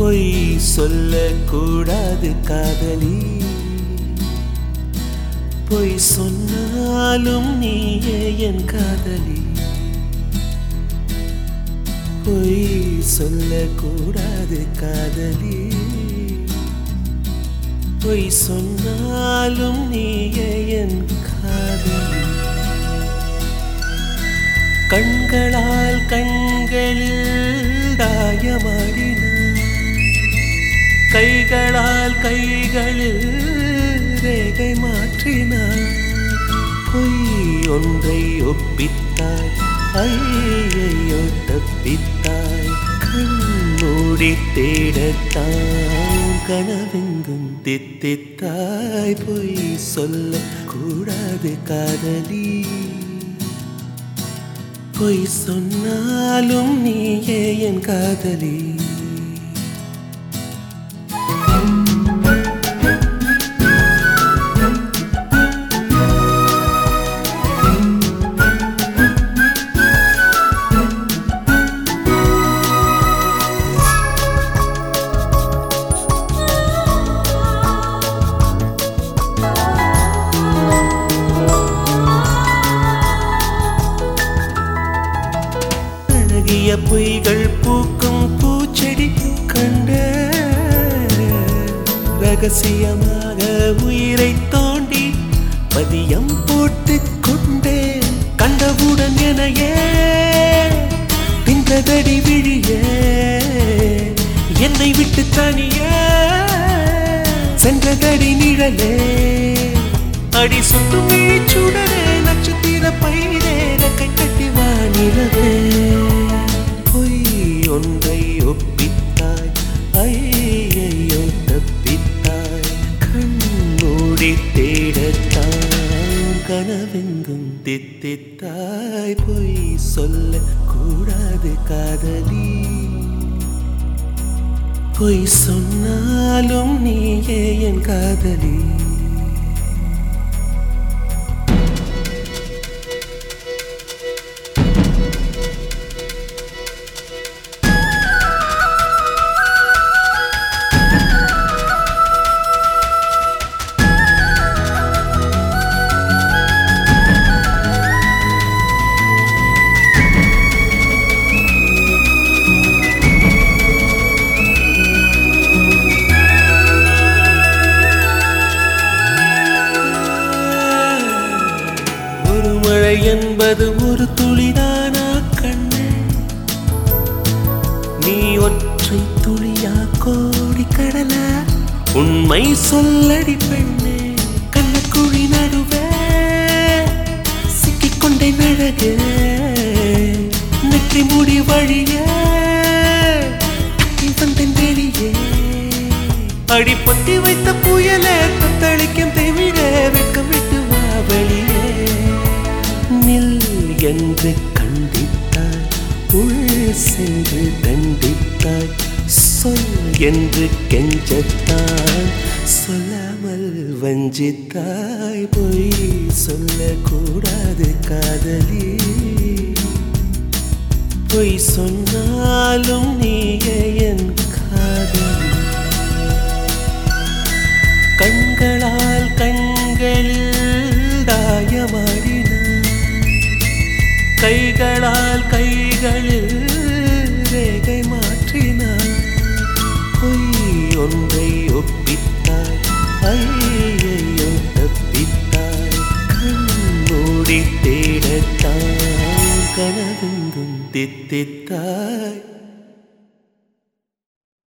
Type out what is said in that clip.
பொய் சொல்லக்கூடாது காதலி பொய் சொன்னாலும் நீயே என் காதலி பொய் சொல்லக்கூடாது காதலி பொய் சொன்னாலும் நீயே என் காதலி கண்களால் கண்களில் தாயமாடினார் கைகளால் கைகளில் ரேகை மாற்றினார் பொய் ஒன்றை ஒப்பித்தாய் ஐயையோ தப்பித்தாய் கண்மூடி தேடத்தான் கனவெங்கும் தித்தித்தாய் பொய் சொல்ல கூடாது காதலி பொய் சொன்னாலும் நீயே என் காதலி அழகிய பொய்கள் பூக்கும் பூச்செடி கண்ட ரகசியமாக உயிரை தோண்டி பதியம் போட்டு கொண்டே கண்டவுடன் எனையே தின்றதடி விழியே என்னை விட்டு தனியே சென்றதடி நிழலே அடி சுட்டும் சுடரே நட்சத்திர பயிரே கை கட்டி வானிலவே பொய் ஒன்றை ஒப்பித்தாய் ஐயையோ தப்பித்தாய் கண்மூடி தேடத்தான் கனவெங்கும் தித்தித்தாய் பொய் சொல்ல கூடாது காதலி பொய் சொன்னாலும் நீயே என் காதலி ஒரு மழை என்பது ஒரு துளிதானா கண்ணே நீ ஒற்றை துளியா கோடி கடலா உண்மை சொல்லடி பெண்ணே கண்ணக்குழி நடுவே சிக்கிக்கொண்டே நழகே நெற்றி முடி வழியே தப்பி வந்தேன் வெளியே அடி பொத்தி வைத்த புயலே தத்தளிக்கும் தெவிடே வெட்கம் விட்டு வா வெளியே நில் என்று கண்டித்தாய் உள் சென்று தண்டித்தாய் சொல் என்று கெஞ்சத்தாய் சொல்லாமல் வஞ்சித்தாய் பொய் சொல்லக்கூடாது காதலி பொய் சொன்னாலும் நீயே என் காதலி கண்களால் கண்களில் தாயமாடினார் கைகளால் கைகளில் ரேகை மாற்றினார் பொய் ஒன்றை ஒப்பித்தாய் ஐயையோ தப்பித்தாய் கண்மூடி தேடத்தான் கனவெங்கும் தித்தித்தாய்